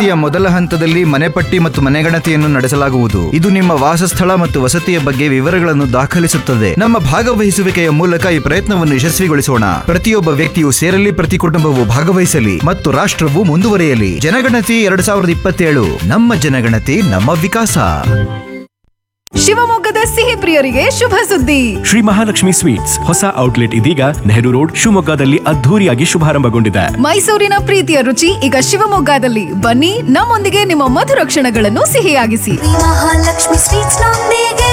ಜನಗಣತಿಯ ಮೊದಲ ಹಂತದಲ್ಲಿ ಮನೆಪಟ್ಟಿ ಮತ್ತು ಮನೆಗಣತಿಯನ್ನು ನಡೆಸಲಾಗುವುದು ಇದು ನಿಮ್ಮ ವಾಸಸ್ಥಳ ಮತ್ತು ವಸತಿಯ ಬಗ್ಗೆ ವಿವರಗಳನ್ನು ದಾಖಲಿಸುತ್ತದೆ ನಮ್ಮ ಭಾಗವಹಿಸುವಿಕೆಯ ಮೂಲಕ ಈ ಪ್ರಯತ್ನವನ್ನು ಯಶಸ್ವಿಗೊಳಿಸೋಣ ಪ್ರತಿಯೊಬ್ಬ ವ್ಯಕ್ತಿಯು ಸೇರಲಿ ಪ್ರತಿ ಕುಟುಂಬವು ಭಾಗವಹಿಸಲಿ ಮತ್ತು ರಾಷ್ಟ್ರವು ಮುಂದುವರಿಯಲಿ ಜನಗಣತಿ ಎರಡ್ ಸಾವಿರದ ಇಪ್ಪತ್ತೇಳು ನಮ್ಮ ಜನಗಣತಿ ನಮ್ಮ ವಿಕಾಸ ಶಿವಮೊಗ್ಗದ ಸಿಹಿ ಪ್ರಿಯರಿಗೆ ಶುಭ ಸುದ್ದಿ ಶ್ರೀ ಮಹಾಲಕ್ಷ್ಮಿ ಸ್ವೀಟ್ಸ್ ಹೊಸ ಔಟ್ಲೆಟ್ ಇದೀಗ ನೆಹರು ರೋಡ್ ಶಿವಮೊಗ್ಗದಲ್ಲಿ ಅದ್ಧೂರಿಯಾಗಿ ಶುಭಾರಂಭಗೊಂಡಿದೆ ಮೈಸೂರಿನ ಪ್ರೀತಿಯ ರುಚಿ ಈಗ ಶಿವಮೊಗ್ಗದಲ್ಲಿ ಬನ್ನಿ ನಮ್ಮೊಂದಿಗೆ ನಿಮ್ಮ ಮಧುರ ಕ್ಷಣಗಳನ್ನು ಸಿಹಿಯಾಗಿಸಿ ಮಹಾಲಕ್ಷ್ಮಿ ಸ್ವೀಟ್ಸ್ ನೊಂದಿಗೆ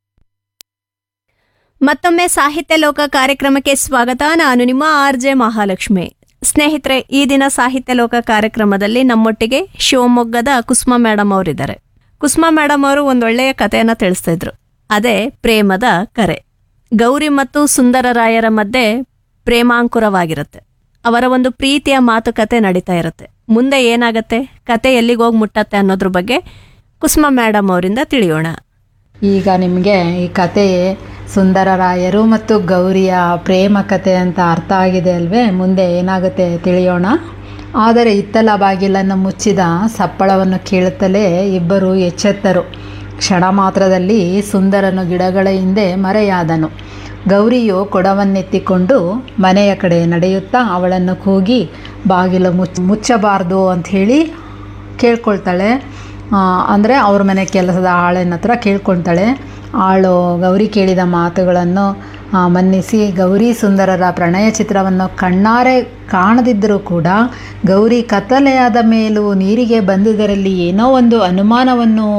ಮತ್ತೊಮ್ಮೆ ಸಾಹಿತ್ಯ ಲೋಕ ಕಾರ್ಯಕ್ರಮಕ್ಕೆ ಸ್ವಾಗತ ನಾನು ನಿಮ್ಮ ಆರ್ ಜೆ ಮಹಾಲಕ್ಷ್ಮಿ ಸ್ನೇಹಿತರೆ ಈ ದಿನ ಸಾಹಿತ್ಯ ಲೋಕ ಕಾರ್ಯಕ್ರಮದಲ್ಲಿ ನಮ್ಮೊಟ್ಟಿಗೆ ಶಿವಮೊಗ್ಗದ ಕುಸುಮ ಮೇಡಮ್ ಅವರಿದ್ದಾರೆ ಕುಸುಮ ಮೇಡಮ್ ಅವರು ಒಂದೊಳ್ಳೆಯ ಕಥೆಯನ್ನ ತಿಳಿಸ್ತಾ ಇದ್ರು ಅದೇ ಪ್ರೇಮದ ಕರೆ ಗೌರಿ ಮತ್ತು ಸುಂದರರಾಯರ ಮಧ್ಯೆ ಪ್ರೇಮಾಂಕುರವಾಗಿರುತ್ತೆ ಅವರ ಒಂದು ಪ್ರೀತಿಯ ಮಾತುಕತೆ ನಡೀತಾ ಇರುತ್ತೆ ಮುಂದೆ ಏನಾಗತ್ತೆ ಕತೆ ಎಲ್ಲಿಗೆ ಹೋಗಿ ಮುಟ್ಟತ್ತೆ ಅನ್ನೋದ್ರ ಬಗ್ಗೆ ಕುಸುಮ ಮೇಡಮ್ ಅವರಿಂದ ತಿಳಿಯೋಣ ಈಗ ನಿಮಗೆ ಈ ಕತೆ ಸುಂದರರಾಯರು ಮತ್ತು ಗೌರಿಯ ಪ್ರೇಮ ಕತೆ ಅಂತ ಅರ್ಥ ಆಗಿದೆ ಅಲ್ವೇ ಮುಂದೆ ಏನಾಗುತ್ತೆ ತಿಳಿಯೋಣ ಆದರೆ ಇತ್ತಲ ಬಾಗಿಲನ್ನು ಮುಚ್ಚಿದ ಸಪ್ಪಳವನ್ನು ಕೇಳುತ್ತಲೇ ಇಬ್ಬರು ಎಚ್ಚೆತ್ತರು ಕ್ಷಣ ಮಾತ್ರದಲ್ಲಿ ಸುಂದರನು ಗಿಡಗಳ ಹಿಂದೆ ಮರೆಯಾದನು ಗೌರಿಯು ಕೊಡವನ್ನೆತ್ತಿಕೊಂಡು ಮನೆಯ ಕಡೆ ನಡೆಯುತ್ತಾ ಅವಳನ್ನು ಕೂಗಿ ಬಾಗಿಲು ಮುಚ್ಚ ಮುಚ್ಚಬಾರ್ದು ಅಂಥೇಳಿ ಕೇಳ್ಕೊಳ್ತಾಳೆ ಅಂದರೆ ಅವ್ರ ಮನೆ ಕೆಲಸದ ಆಳಿನ ಹತ್ರ ಕೇಳ್ಕೊಳ್ತಾಳೆ ಆಳು ಗೌರಿ ಕೇಳಿದ ಮಾತುಗಳನ್ನು ಆ, ಮನ್ನಿಸಿ ಗೌರಿ ಸುಂದರರ ಪ್ರಣಯ ಚಿತ್ರವನ್ನು ಕಣ್ಣಾರೆ ಕಾಣದಿದ್ದರೂ ಕೂಡ ಗೌರಿ ಕತ್ತಲೆಯಾದ ಮೇಲೂ ನೀರಿಗೆ ಬಂದುದರಲ್ಲಿ ಏನೋ ಒಂದು ಅನುಮಾನವನ್ನು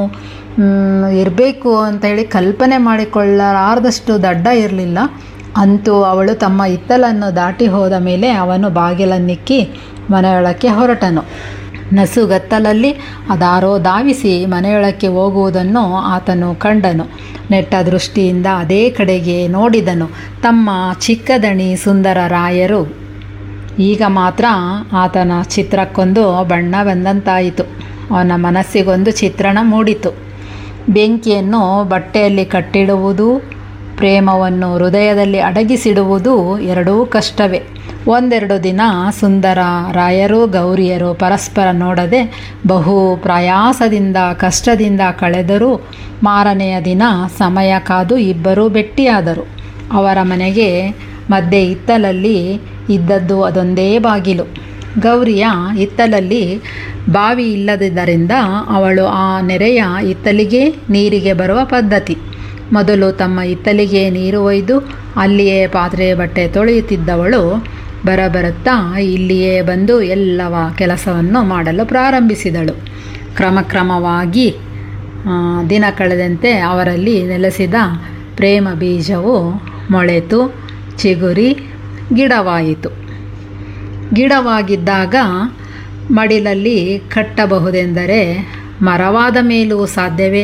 ಇರಬೇಕು ಅಂತ ಹೇಳಿ ಕಲ್ಪನೆ ಮಾಡಿಕೊಳ್ಳಲಾರದಷ್ಟು ದಡ್ಡ ಇರಲಿಲ್ಲ ಅಂತೂ ಅವಳು ತಮ್ಮ ಇತ್ತಲನ್ನು ದಾಟಿ ಹೋದ ಮೇಲೆ ಅವನು ಬಾಗಿಲನ್ನಿಕ್ಕಿ ಮನೆಯೊಳಕ್ಕೆ ಹೊರಟನು ನಸುಗತ್ತಲಲ್ಲಿ ಅದಾರೋ ಧಾವಿಸಿ ಮನೆಯೊಳಕ್ಕೆ ಹೋಗುವುದನ್ನು ಆತನು ಕಂಡನು ನೆಟ್ಟ ದೃಷ್ಟಿಯಿಂದ ಅದೇ ಕಡೆಗೆ ನೋಡಿದನು ತಮ್ಮ ಚಿಕ್ಕದಣಿ ಸುಂದರ ರಾಯರು ಈಗ ಮಾತ್ರ ಆತನ ಚಿತ್ರಕ್ಕೊಂದು ಬಣ್ಣ ಬಂದಂತಾಯಿತು ಅವನ ಮನಸ್ಸಿಗೊಂದು ಚಿತ್ರಣ ಮೂಡಿತು ಬೆಂಕಿಯನ್ನು ಬಟ್ಟೆಯಲ್ಲಿ ಕಟ್ಟಿಡುವುದು ಪ್ರೇಮವನ್ನು ಹೃದಯದಲ್ಲಿ ಅಡಗಿಸಿಡುವುದು ಎರಡೂ ಕಷ್ಟವೇ ಒಂದೆರಡು ದಿನ ಸುಂದರ ರಾಯರು ಗೌರಿಯರು ಪರಸ್ಪರ ನೋಡದೆ ಬಹು ಪ್ರಯಾಸದಿಂದ ಕಷ್ಟದಿಂದ ಕಳೆದರೂ ಮಾರನೆಯ ದಿನ ಸಮಯ ಕಾದು ಇಬ್ಬರೂ ಭೆಟ್ಟಿಯಾದರು ಅವರ ಮನೆಗೆ ಮಧ್ಯೆ ಇತ್ತಲಲ್ಲಿ ಇದ್ದದ್ದು ಅದೊಂದೇ ಬಾಗಿಲು ಗೌರಿಯ ಇತ್ತಲಲ್ಲಿ ಬಾವಿ ಇಲ್ಲದಿದ್ದರಿಂದ ಅವಳು ಆ ನೆರೆಯ ಇತ್ತಲಿಗೆ ನೀರಿಗೆ ಬರುವ ಪದ್ಧತಿ ಮೊದಲು ತಮ್ಮ ಇತ್ತಲಿಗೆ ನೀರು ಒಯ್ದು ಅಲ್ಲಿಯೇ ಪಾತ್ರೆ ಬಟ್ಟೆ ತೊಳೆಯುತ್ತಿದ್ದವಳು ಬರಬರುತ್ತಾ ಇಲ್ಲಿಯೇ ಬಂದು ಎಲ್ಲವ ಕೆಲಸವನ್ನು ಮಾಡಲು ಪ್ರಾರಂಭಿಸಿದಳು ಕ್ರಮಕ್ರಮವಾಗಿ ಆ, ದಿನ ಕಳೆದಂತೆ ಅವರಲ್ಲಿ ನೆಲೆಸಿದ ಪ್ರೇಮ ಬೀಜವು ಮೊಳೆತು ಚಿಗುರಿ ಗಿಡವಾಯಿತು ಗಿಡವಾಗಿದ್ದಾಗ ಮಡಿಲಲ್ಲಿ ಕಟ್ಟಬಹುದೆಂದರೆ ಮರವಾದ ಮೇಲೂ ಸಾಧ್ಯವೇ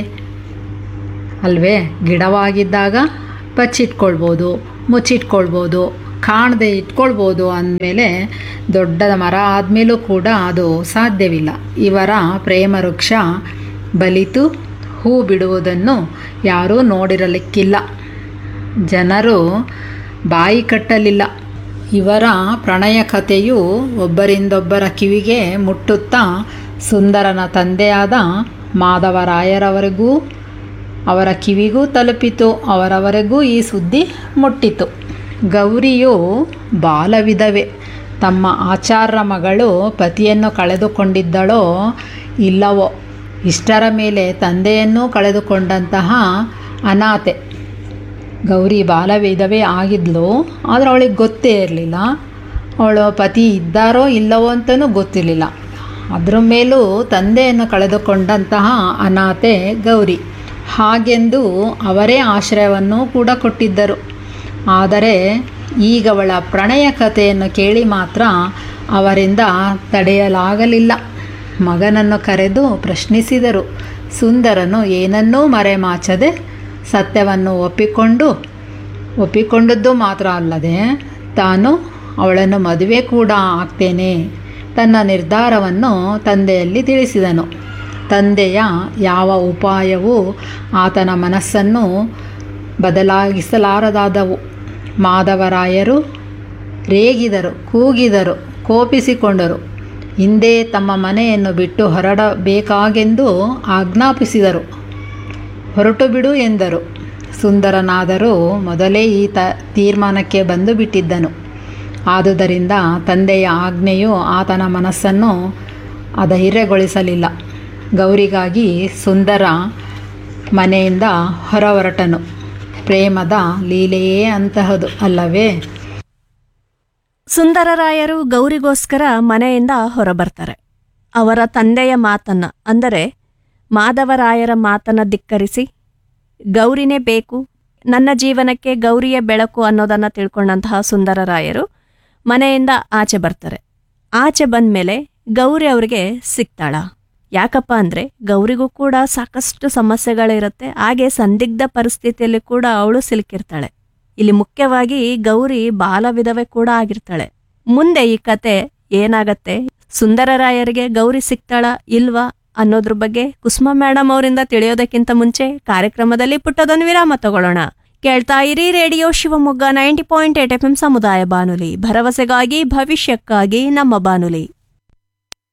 ಅಲ್ವೇ ಗಿಡವಾಗಿದ್ದಾಗ ಬಚ್ಚಿಟ್ಕೊಳ್ಬೋದು ಮುಚ್ಚಿಟ್ಕೊಳ್ಬೋದು ಕಾಣದೆ ಇಟ್ಕೊಳ್ಬೋದು ಅಂದಮೇಲೆ ದೊಡ್ಡ ಮರ ಆದಮೇಲೂ ಕೂಡ ಅದು ಸಾಧ್ಯವಿಲ್ಲ ಇವರ ಪ್ರೇಮ ವೃಕ್ಷ ಬಲಿತು ಹೂ ಬಿಡುವುದನ್ನು ಯಾರೂ ನೋಡಿರಲಿಕ್ಕಿಲ್ಲ ಜನರು ಬಾಯಿ ಕಟ್ಟಲಿಲ್ಲ ಇವರ ಪ್ರಣಯ ಕಥೆಯು ಒಬ್ಬರಿಂದೊಬ್ಬರ ಕಿವಿಗೆ ಮುಟ್ಟುತ್ತಾ ಸುಂದರನ ತಂದೆಯಾದ ಮಾಧವರಾಯರವರೆಗೂ ಅವರ ಕಿವಿಗೂ ತಲುಪಿತು ಅವರವರೆಗೂ ಈ ಸುದ್ದಿ ಮುಟ್ಟಿತು ಗೌರಿಯು ಬಾಲವಿಧವೆ ತಮ್ಮ ಆಚಾರ್ಯ ಮಗಳು ಪತಿಯನ್ನು ಕಳೆದುಕೊಂಡಿದ್ದಳೋ ಇಲ್ಲವೋ ಇಷ್ಟರ ಮೇಲೆ ತಂದೆಯನ್ನೂ ಕಳೆದುಕೊಂಡಂತಹ ಅನಾಥೆ ಗೌರಿ ಬಾಲವಿಧವೆ ಆಗಿದ್ಲು ಆದರೆ ಅವಳಿಗೆ ಗೊತ್ತೇ ಇರಲಿಲ್ಲ ಅವಳು ಪತಿ ಇದ್ದಾರೋ ಇಲ್ಲವೋ ಅಂತಲೂ ಗೊತ್ತಿರಲಿಲ್ಲ ಅದ್ರ ಮೇಲೂ ತಂದೆಯನ್ನು ಕಳೆದುಕೊಂಡಂತಹ ಅನಾಥೆ ಗೌರಿ ಹಾಗೆಂದು ಅವರೇ ಆಶ್ರಯವನ್ನು ಕೂಡ ಕೊಟ್ಟಿದ್ದರು ಆದರೆ ಈಗವಳ ಪ್ರಣಯ ಕಥೆಯನ್ನು ಕೇಳಿ ಮಾತ್ರ ಅವರಿಂದ ತಡೆಯಲಾಗಲಿಲ್ಲ ಮಗನನ್ನು ಕರೆದು ಪ್ರಶ್ನಿಸಿದರು ಸುಂದರನು ಏನನ್ನೂ ಮರೆಮಾಚದೆ ಸತ್ಯವನ್ನು ಒಪ್ಪಿಕೊಂಡು ಒಪ್ಪಿಕೊಂಡದ್ದು ಮಾತ್ರ ಅಲ್ಲದೆ ತಾನು ಅವಳನ್ನು ಮದುವೆ ಕೂಡ ಆಗ್ತೇನೆ ತನ್ನ ನಿರ್ಧಾರವನ್ನು ತಂದೆಯಲ್ಲಿ ತಿಳಿಸಿದನು ತಂದೆಯ ಯಾವ ಉಪಾಯವೂ ಆತನ ಮನಸ್ಸನ್ನು ಬದಲಾಗಿಸಲಾರದಾದವು ಮಾಧವರಾಯರು ರೇಗಿದರು ಕೂಗಿದರು ಕೋಪಿಸಿಕೊಂಡರು ಹಿಂದೆ ತಮ್ಮ ಮನೆಯನ್ನು ಬಿಟ್ಟು ಹೊರಡಬೇಕಾಗೆಂದು ಆಜ್ಞಾಪಿಸಿದರು ಹೊರಟು ಬಿಡು ಎಂದರು ಸುಂದರನಾದರೂ ಮೊದಲೇ ಈ ತ ತೀರ್ಮಾನಕ್ಕೆ ಬಂದು ಬಿಟ್ಟಿದ್ದನು ಆದುದರಿಂದ ತಂದೆಯ ಆಜ್ಞೆಯು ಆತನ ಮನಸ್ಸನ್ನು ಅಧೈರ್ಯಗೊಳಿಸಲಿಲ್ಲ ಗೌರಿಗಾಗಿ ಸುಂದರ ಮನೆಯಿಂದ ಹೊರ ಹೊರಟನು ಪ್ರೇಮದ ಲೀಲೆಯೇ ಅಂತಹದು ಅಲ್ಲವೇ ಸುಂದರರಾಯರು ಗೌರಿಗೋಸ್ಕರ ಮನೆಯಿಂದ ಹೊರಬರ್ತಾರೆ ಅವರ ತಂದೆಯ ಮಾತನ್ನ ಅಂದರೆ ಮಾಧವರಾಯರ ಮಾತನ್ನ ಧಿಕ್ಕರಿಸಿ ಗೌರಿನೇ ಬೇಕು ನನ್ನ ಜೀವನಕ್ಕೆ ಗೌರಿಯೇ ಬೆಳಕು ಅನ್ನೋದನ್ನ ತಿಳ್ಕೊಂಡಂತಹ ಸುಂದರರಾಯರು ಮನೆಯಿಂದ ಆಚೆ ಬರ್ತಾರೆ ಆಚೆ ಬಂದ್ಮೇಲೆ ಗೌರಿ ಅವರಿಗೆ ಸಿಗ್ತಾಳ ಯಾಕಪ್ಪ ಅಂದ್ರೆ ಗೌರಿಗೂ ಕೂಡ ಸಾಕಷ್ಟು ಸಮಸ್ಯೆಗಳಿರುತ್ತೆ ಹಾಗೆ ಸಂದಿಗ್ಧ ಪರಿಸ್ಥಿತಿಯಲ್ಲಿ ಕೂಡ ಅವಳು ಸಿಲುಕಿರ್ತಾಳೆ ಇಲ್ಲಿ ಮುಖ್ಯವಾಗಿ ಗೌರಿ ಬಾಲ ವಿಧವೆ ಕೂಡ ಆಗಿರ್ತಾಳೆ ಮುಂದೆ ಈ ಕತೆ ಏನಾಗತ್ತೆ ಸುಂದರರಾಯರಿಗೆ ಗೌರಿ ಸಿಗ್ತಾಳ ಇಲ್ವಾ ಅನ್ನೋದ್ರ ಬಗ್ಗೆ ಕುಸುಮ ಮೇಡಮ್ ಅವರಿಂದ ತಿಳಿಯೋದಕ್ಕಿಂತ ಮುಂಚೆ ಕಾರ್ಯಕ್ರಮದಲ್ಲಿ ಪುಟ್ಟದೊಂದು ವಿರಾಮ ತಗೊಳ್ಳೋಣ ಕೇಳ್ತಾ ಇರಿ radio Shivamogga ninety point eight F M ಸಮುದಾಯ ಬಾನುಲಿ ಭರವಸೆಗಾಗಿ ಭವಿಷ್ಯಕ್ಕಾಗಿ ನಮ್ಮ ಬಾನುಲಿ